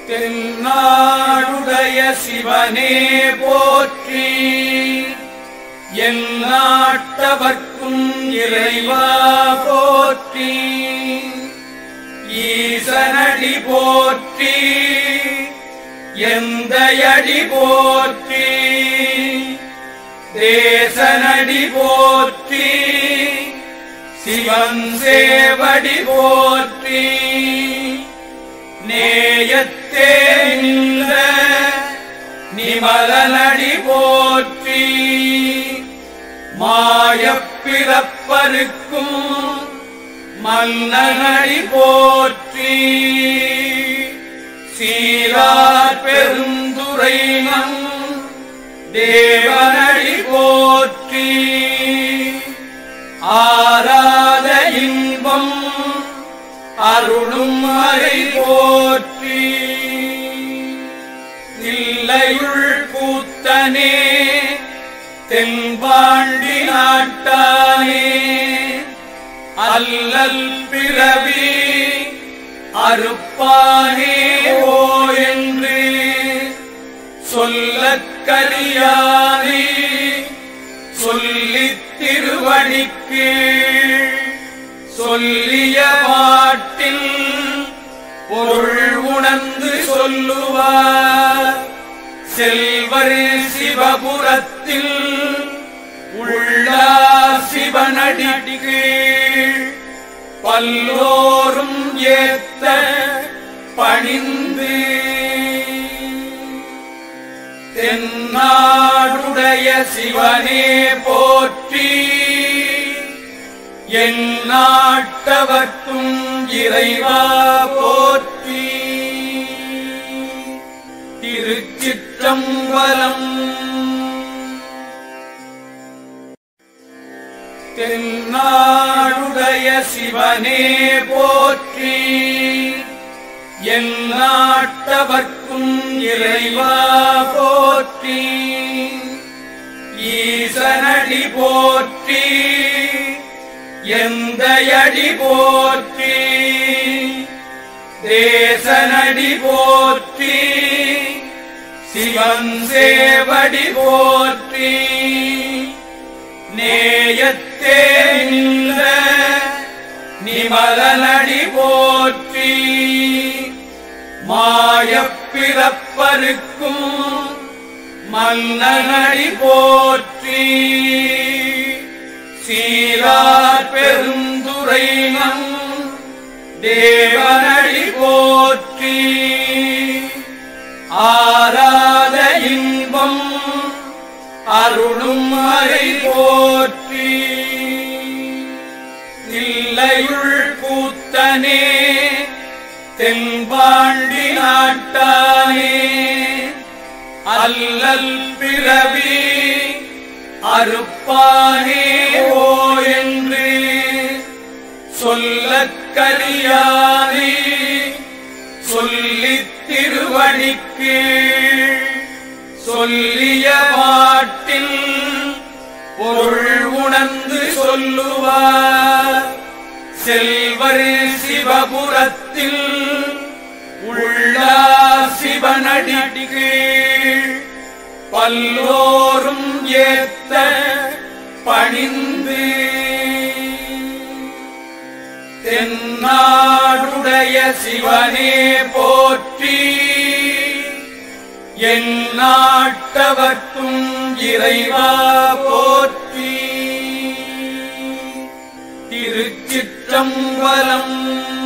தென்னாடுடைய சிவனே போற்றி என் நாட்டவர்க்கும் இறைவா போற்றி ஈசனடி போற்றி எந்தையடி போற்றி தேசனடி போற்றி சிவன் சேவடி போற்றி நேயத்தே நின்ற நிமலனடி போற்றி மாயப்பிறப்பருக்கும் மன்னனடி போற்றி சீரார் பெருந்துரை நம் தேவனடி போற்றி ஆராத இன்பம் அருளும் மறை போற்றி இல்லையுள் கூத்தனே தென்பாண்டி நாட்டானே அல்லல் பிறவி அறுப்பானே ஓ என்று சொல்லக் கரியானே சொல்லித் திருவடிக்கு சொல்லிய பாட்டில் பொருள் உணர்ந்து சொல்லுவார் செல்வர் சிவபுரத்தில் உள்ளா சிவனடிக்கு பல்லோரும் ஏத்த பணிந்து தென்னாடுடைய சிவனே போற்றி என் நாட்டவர்க்கும் இறைவா போற்றி திருச்சிற்றம்பலம் தென்னாடுடைய சிவனே போற்றி என் நாட்டவர்க்கும் இறைவா போற்றி ஈசனடி போற்றி எந்தையடி போற்றி தேசனடி போற்றி சிவன் சேவடி போற்றி நேயத்தே நின்ற நிமலனடி போற்றி மாயப்பிறப்பருக்கும் மன்னனடி போற்றி சீரார் பெருந்துரை நம் தேவனடி போற்றி ஆராத இன்பம் அருளும் மறை போற்றி இல்லையுள் கூத்தனே தென்பாண்டி நாட்டானே அல்லல் பிறவி அறுப்பானே ஓ என்று சொல்லக் கரியானே சொல்லித் திருவடிக்கு சொல்லிய பாட்டில் பொருள் உணர்ந்து சொல்லுவார் செல்வர் சிவபுரத்தில் உள்ளா சிவனடிக்கு பல்லோரும் ஏத்த பணிந்து தென்னாடுடைய சிவனே போற்றி என் நாட்டவர்க்கும் இறைவா போற்றி திருச்சிற்றம்பலம்